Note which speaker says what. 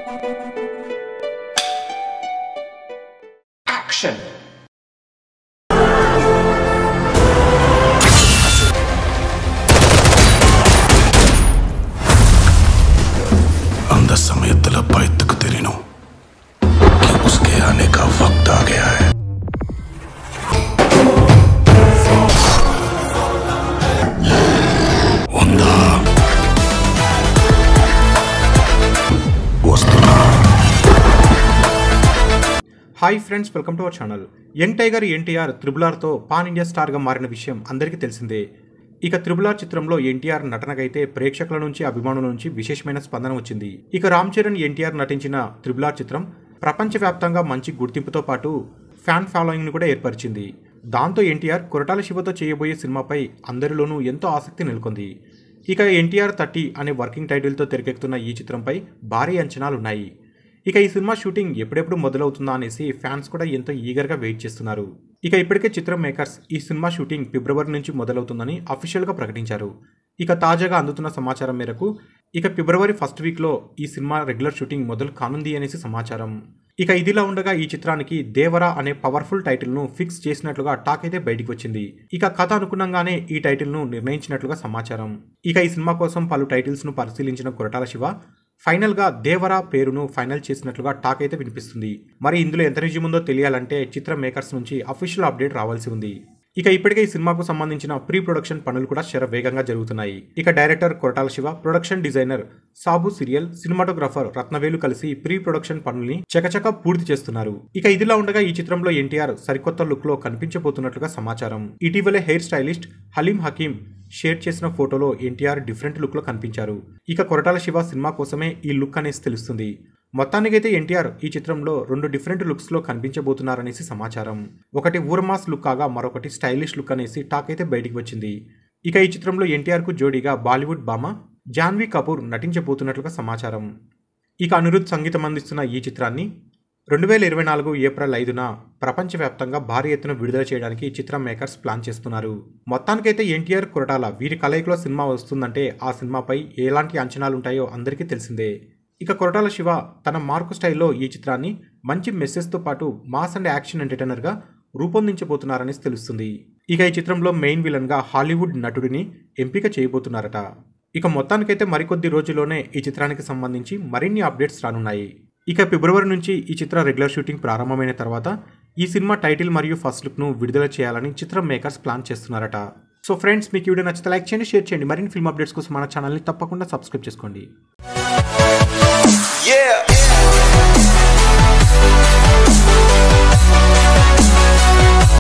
Speaker 1: Action!
Speaker 2: अंध समयத்துல பயத்துக்கு தெரியணும் कि उसके आने का वक्त आ गया है ఉందా వస్తున్నా
Speaker 3: hi friends welcome to our channel young tiger NTR త్రిబులార్తో పాన్ ఇండియా స్టార్గా మారిన విషయం అందరికీ తెలిసిందే ఇక త్రిబులార్ చిత్రంలో ఎన్టీఆర్ నటనకైతే ప్రేక్షకుల నుంచి అభిమానుల నుంచి విశేషమైన స్పందన వచ్చింది ఇక రామ్ చరణ్ ఎన్టీఆర్ నటించిన త్రిబులార్ చిత్రం ప్రపంచవ్యాప్తంగా మంచి గుర్తింపుతో పాటు ఫ్యాన్ ఫాలోయింగ్ను కూడా ఏర్పరిచింది దాంతో ఎన్టీఆర్ కొరటాల శివతో చేయబోయే సినిమాపై అందరిలోనూ ఎంతో ఆసక్తి నెలకొంది ఇక ఎన్టీఆర్ థర్టీ అనే వర్కింగ్ టైటిల్తో తెరకెక్కుతున్న ఈ చిత్రంపై భారీ అంచనాలున్నాయి ఇక ఈ సినిమా షూటింగ్ ఎప్పుడెప్పుడు మొదలవుతుందా అనేసి ఫ్యాన్స్ కూడా ఎంతో ఈగర్గా వెయిట్ చేస్తున్నారు ఇక ఇప్పటికే చిత్రం మేకర్స్ ఈ సినిమా షూటింగ్ ఫిబ్రవరి నుంచి మొదలవుతుందని అఫీషియల్గా ప్రకటించారు ఇక తాజాగా అందుతున్న సమాచారం మేరకు ఇక ఫిబ్రవరి ఫస్ట్ వీక్లో ఈ సినిమా రెగ్యులర్ షూటింగ్ మొదలు కానుంది అనేసి సమాచారం ఇక ఇదిలా ఉండగా ఈ చిత్రానికి దేవరా అనే పవర్ఫుల్ టైటిల్ను ఫిక్స్ చేసినట్లుగా టాక్ అయితే బయటికి వచ్చింది ఇక కథ అనుగుణంగానే ఈ టైటిల్ను నిర్ణయించినట్లుగా సమాచారం ఇక ఈ సినిమా కోసం పలు టైటిల్స్ను పరిశీలించిన కొరటాల శివ ఫైనల్గా దేవరా పేరును ఫైనల్ చేసినట్లుగా టాక్ అయితే వినిపిస్తుంది మరి ఇందులో ఎంత నిజం ఉందో తెలియాలంటే చిత్ర మేకర్స్ నుంచి అఫీషియల్ అప్డేట్ రావాల్సి ఉంది ఇక ఇప్పటికే ఈ సినిమాకు సంబంధించిన ప్రీ ప్రొడక్షన్ పనులు కూడా శర వేగంగా జరుగుతున్నాయి ఇక director Koratala Siva production designer Sabu Cyril cinematographer Rathnavelu కలిసి ప్రీ ప్రొడక్షన్ పనుల్ని చకచక పూర్తి చేస్తున్నారు ఇక ఇదిలా ఉండగా ఈ చిత్రంలో ఎన్టీఆర్ సరికొత్త లుక్ లో కనిపించబోతున్నట్లుగా సమాచారం ఇటీవలే hair stylist Haleem Hakim share చేసిన ఫోటోలో ఎన్టీఆర్ డిఫరెంట్ లుక్ లో కనిపించారు ఇక కొరటాల శివ సినిమా కోసమే ఈ లుక్ అనేసి తెలుస్తుంది మొత్తానికైతే ఎన్టీఆర్ ఈ చిత్రంలో రెండు డిఫరెంట్ లుక్స్ లో కనిపించబోతున్నారనేసి సమాచారం ఒకటి ఊర్మాస్ లుక్ కాగా మరొకటి స్టైలిష్ లుక్ అనేసి టాక్ అయితే బయటికి వచ్చింది ఇక ఈ చిత్రంలో ఎన్టీఆర్ కు జోడీగా బాలీవుడ్ బామ జాన్వీ కపూర్ నటించబోతున్నట్లుగా సమాచారం ఇక అనిరుద్ సంగీతం అందిస్తున్న ఈ చిత్రాన్ని రెండు వేల ఇరవై నాలుగు ఏప్రిల్ ఐదున ప్రపంచవ్యాప్తంగా భారీ ఎత్తున విడుదల చేయడానికి చిత్రం మేకర్స్ ప్లాన్ చేస్తున్నారు మొత్తానికైతే ఎన్టీఆర్ కొరటాల వీరి కలయికలో సినిమా వస్తుందంటే ఆ సినిమాపై ఎలాంటి అంచనాలు ఉంటాయో అందరికీ తెలిసిందే ఇక కొరటాల శివ తన మార్కు స్టైల్లో ఈ చిత్రాన్ని మంచి మెసేజ్తో పాటు మాస్ అండ్ యాక్షన్ ఎంటర్టైనర్గా రూపొందించబోతున్నారని తెలుస్తుంది ఇక ఈ చిత్రంలో మెయిన్ విలన్గా హాలీవుడ్ నటుడిని ఎంపిక చేయబోతున్నారట ఇక మొత్తానికైతే మరికొద్ది రోజుల్లోనే ఈ చిత్రానికి సంబంధించి మరిన్ని అప్డేట్స్ రానున్నాయి ఇక ఫిబ్రవరి నుంచి ఈ చిత్ర రెగ్యులర్ షూటింగ్ ప్రారంభమైన తర్వాత ఈ సినిమా టైటిల్ మరియు ఫస్ట్ లుక్ను విడుదల చేయాలని చిత్రం మేకర్స్ ప్లాన్ చేస్తున్నారట సో ఫ్రెండ్స్ మీకు వీడియో నచ్చితే లైక్ చేయండి షేర్ చేయండి మరిన్ని ఫిల్మ్ అప్డేట్స్ కోసం మన ఛానల్ని తప్పకుండా సబ్స్క్రైబ్ చేసుకోండి